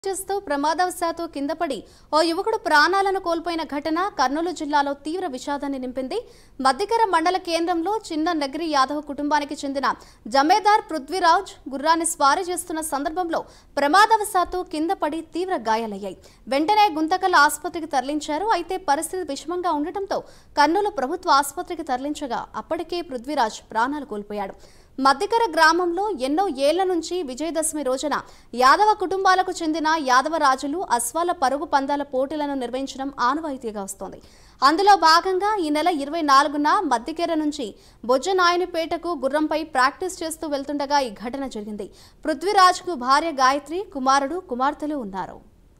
చేస్తూ ప్రమాదవశాత్తు కింద పడి ఓ యువకుడు ప్రాణాలను కోల్పోయిన ఘటన కర్నూలు జిల్లాలో తీవ్ర విషాదాన్ని నింపింది మధ్యకర మండల కేంద్రంలో చిన్న నగిరి యాదవ్ కుటుంబానికి చెందిన జమేదార్ పృథ్వీరాజ్ గుర్రాన్ని స్వారీ చేస్తున్న సందర్భంలో ప్రమాదవశాత్తు కింద పడి తీవ్ర గాయాలయ్యాయి వెంటనే గుంతకల్ ఆసుపత్రికి తరలించారు అయితే పరిస్థితి విషమంగా ఉండటంతో కర్నూలు ప్రభుత్వ ఆసుపత్రికి తరలించగా అప్పటికే పృథ్వీరాజ్ ప్రాణాలు కోల్పోయాడు మధ్యకర గ్రామంలో ఎన్నో ఏళ్ల నుంచి విజయదశమి రోజున యాదవ కుటుంబాలకు చెందిన యాదవ రాజులు అశ్వాల పరుగు పందాల పోటీలను నిర్వహించడం ఆనవాయితీగా వస్తోంది అందులో భాగంగా ఈ నెల ఇరవై నాలుగున మద్దికెర నుంచి బొజ్జనాయనిపేటకు గుర్రంపై ప్రాక్టీస్ చేస్తూ వెళ్తుండగా ఈ ఘటన జరిగింది పృథ్వీరాజ్కు భార్య గాయత్రి కుమారుడు కుమార్తెలు ఉన్నారు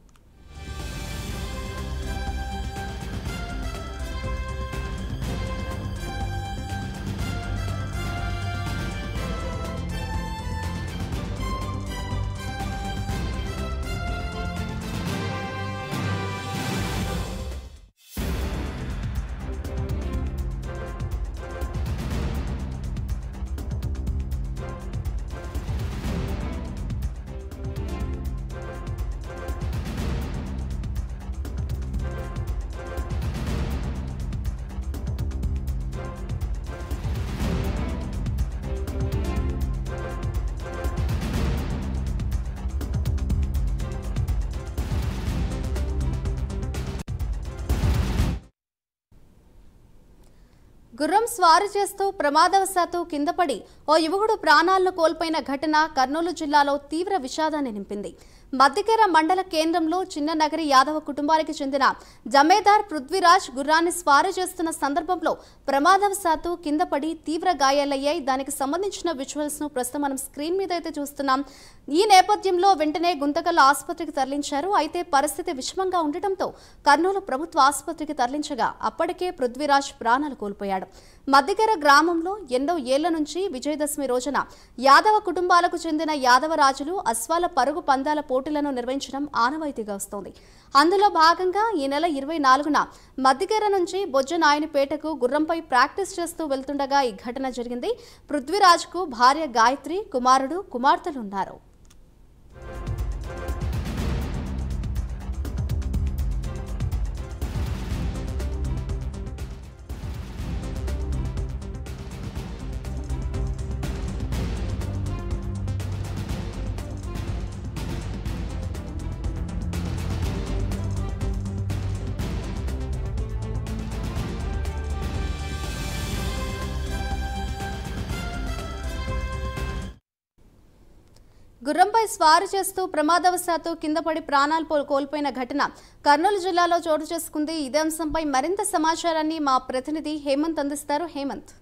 గుర్రం స్వారీ చేస్తూ ప్రమాదవశాత్తు కింద పడి ఓ యువకుడు ప్రాణాలను కోల్పోయిన ఘటన కర్నూలు జిల్లాలో తీవ్ర విషాదాన్ని నింపింది మద్దికెర మండల కేంద్రంలో చిన్న నగరి యాదవ కుటుంబానికి చెందిన జమేదార్ పృథ్వీరాజ్ గుర్రాన్ని స్వారీ చేస్తున్న సందర్భంలో ప్రమాదవశాత్తు కింద పడి తీవ్ర గాయాలయ్యాయి దానికి సంబంధించిన విజువల్స్ ను ప్రస్తుతం మనం స్క్రీన్ మీద అయితే చూస్తున్నాం ఈ నేపథ్యంలో వెంటనే గుంతకల్ ఆసుపత్రికి తరలించారు అయితే పరిస్థితి విషమంగా ఉండటంతో కర్నూలు ప్రభుత్వ ఆసుపత్రికి తరలించగా అప్పటికే పృథ్వీరాజ్ ప్రాణాలు కోల్పోయాడు మద్దికెర గ్రామంలో ఎన్నో ఏళ్ల నుంచి విజయదశమి రోజున యాదవ కుటుంబాలకు చెందిన యాదవ రాజులు అశ్వాల పరుగు పందాల పోటీలను నిర్వహించడం ఆనవాయితీగా వస్తోంది అందులో భాగంగా ఈ నెల ఇరవై నాలుగున మద్దికెర నుంచి బొజ్జనాయనిపేటకు గుర్రంపై ప్రాక్టీస్ చేస్తూ వెళ్తుండగా ఈ ఘటన జరిగింది పృథ్వీరాజ్కు భార్య గాయత్రి కుమారుడు కుమార్తెలున్నారు గుర్రంపై స్వారీ చేస్తూ ప్రమాదవశాత్తు కింద పడి ప్రాణాలు పో- కోల్పోయిన ఘటన కర్నూలు జిల్లాలో చోటు చేసుకుంది ఇదే అంశంపై మరింత సమాచారాన్ని మా ప్రతినిధి హేమంత్ అందిస్తారు హేమంత్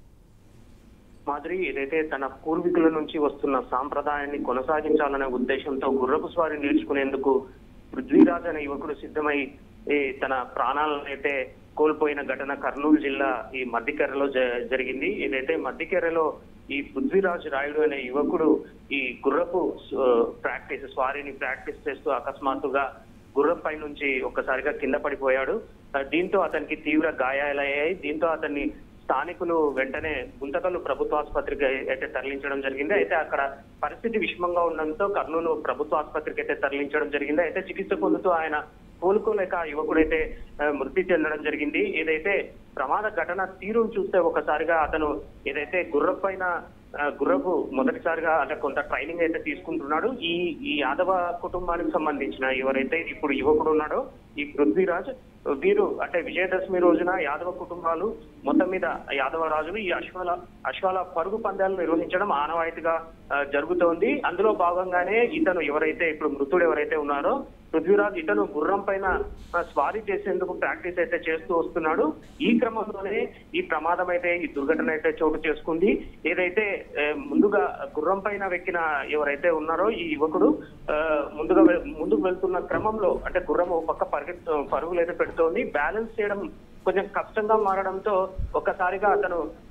మాదిరి ఏదైతే తన పూర్వీకుల నుంచి వస్తున్న సాంప్రదాయాన్ని కొనసాగించాలనే ఉద్దేశంతో గుర్రపు స్వారీ నేర్చుకునేందుకు పృథ్వీరాజ్ అనే యువకుడు సిద్ధమై ఈ తన ప్రాణాలను అయితే కోల్పోయిన ఘటన కర్నూలు జిల్లా ఈ మద్దికెరలో జ- జరిగింది ఏదైతే మద్దికెరలో ఈ పృథ్వీరాజ్ రాయుడు అనే యువకుడు ఈ గుర్రపు ఆ, ప్రాక్టీస్ స్వారీని ప్రాక్టీస్ చేస్తూ అకస్మాత్తుగా గుర్రం పై నుంచి ఒక్కసారిగా కింద పడిపోయాడు ఆ, దీంతో అతనికి తీవ్ర గాయాలయ్యాయి దీంతో అతన్ని స్థానికులు వెంటనే గుంతకల్లు ప్రభుత్వ ఆసుపత్రికి అయితే తరలించడం జరిగింది అయితే అక్కడ పరిస్థితి విషమంగా ఉండడంతో కర్నూలు ప్రభుత్వ ఆసుపత్రికి అయితే తరలించడం జరిగింది అయితే చికిత్స పొందుతూ ఆయన కోలుకోలేక ఆ యువకుడైతే ఆ, మృతి చెందడం జరిగింది ఏదైతే ప్రమాద ఘటన తీరును చూస్తే ఒకసారిగా అతను ఏదైతే గుర్రం పైన ఆ, గుర్రపు మొదటిసారిగా అంటే కొంత ట్రైనింగ్ అయితే తీసుకుంటున్నాడు ఈ ఈ యాదవ కుటుంబానికి సంబంధించిన ఎవరైతే ఇప్పుడు యువకుడు ఉన్నాడో ఈ పృథ్వీరాజ్ వీరు అంటే విజయదశమి రోజున యాదవ కుటుంబాలు మొత్తం మీద యాదవ రాజులు ఈ అశ్వాల అశ్వాల పరుగు పందాలు నిర్వహించడం ఆనవాయితీగా ఆ, జరుగుతోంది అందులో భాగంగానే ఇతను ఎవరైతే ఇప్పుడు మృతుడు ఎవరైతే ఉన్నారో పృథ్వీరాజ్ ఇతను గుర్రం పైన ఆ, స్వారీ చేసేందుకు ప్రాక్టీస్ అయితే చేస్తూ వస్తున్నాడు ఈ క్రమంలోనే ఈ ప్రమాదం అయితే ఈ దుర్ఘటన అయితే చోటు చేసుకుంది ఏదైతే ఏ, ముందుగా గుర్రం పైన వెక్కిన ఎవరైతే ఉన్నారో ఈ యువకుడు ఆ, ముందుగా వె- ముందుకు వెళ్తున్న క్రమంలో అంటే గుర్రం ఒక పక్క పరిగెత్తు పరుగులు అయితే పెడుతోంది బ్యాలెన్స్ చేయడం కొంచెం కష్టంగా మారడంతో ఒక్కసారిగా అతను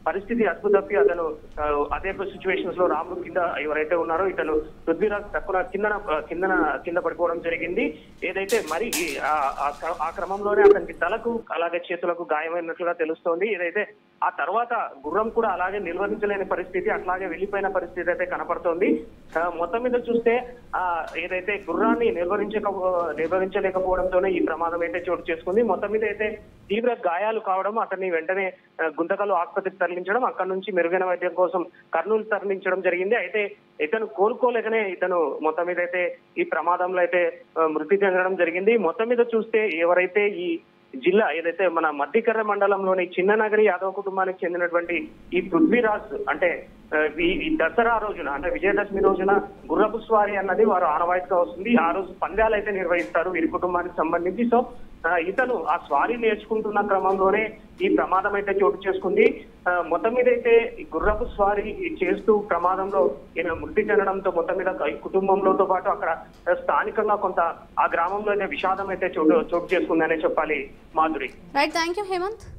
పరిస్థితి అదుపు తప్పి అతను ఆ, అదే సిచ్యువేషన్స్ లో రాముడు కింద ఎవరైతే ఉన్నారో ఇతను పృథ్వీరాజ్ తక్కువ కిందన కిందన కింద పడిపోవడం జరిగింది ఏదైతే మరి ఈ ఆ- ఆ క్ర- ఆ క్రమంలోనే అతనికి తలకు అలాగే చేతులకు గాయమైనట్లుగా తెలుస్తోంది ఏదైతే ఆ తర్వాత గుర్రం కూడా అలాగే నిర్వహించలేని పరిస్థితి అట్లాగే వెళ్ళిపోయిన పరిస్థితి అయితే కనపడుతోంది ఆ, మొత్తం మీద చూస్తే ఆ ఏదైతే గుర్రాన్ని నిర్వహించక నిర్వహించలేకపోవడంతోనే ఈ ప్రమాదం అయితే చోటు చేసుకుంది మొత్తం మీద అయితే తీవ్ర గాయాలు కావడం అతన్ని వెంటనే ఆ, గుంతకల్ ఆసుపత్రికి తరలించడం అక్కడి నుంచి మెరుగైన వైద్యం కోసం కర్నూలు తరలించడం జరిగింది అయితే ఇతను కోలుకోలేకనే ఇతను మొత్తం మీద అయితే ఈ ప్రమాదంలో అయితే ఆ, మృతి చెందడం జరిగింది మొత్తం మీద చూస్తే ఎవరైతే ఈ జిల్లా ఏదైతే మన మధ్యకర్ర మండలంలోని చిన్న నగరి యాదవ్ కుటుంబానికి చెందినటువంటి ఈ పృథ్వీరాజ్ అంటే ఆ, ఈ ఈ దసరా రోజున అంటే విజయదశమి రోజున గుర్రపు స్వారీ అన్నది వారు ఆనవాయితీగా వస్తుంది ఆ రోజు పందాలు అయితే నిర్వహిస్తారు వీరి కుటుంబానికి సంబంధించి సో ఆ, ఇతను ఆ స్వారీ నేర్చుకుంటున్న క్రమంలోనే ఈ ప్రమాదం అయితే చోటు చేసుకుంది ఆ, మొత్తం మీద అయితే ఈ గుర్రపు స్వారీ చేస్తూ ప్రమాదంలో ఈయన మృతి చెందడంతో మొత్తం మీద ఈ కుటుంబంలోతో పాటు అక్కడ స్థానికంగా కొంత ఆ గ్రామంలో అయితే విషాదం అయితే చోటు చోటు చేసుకుందనే చెప్పాలి Madhuri right thank you Hemant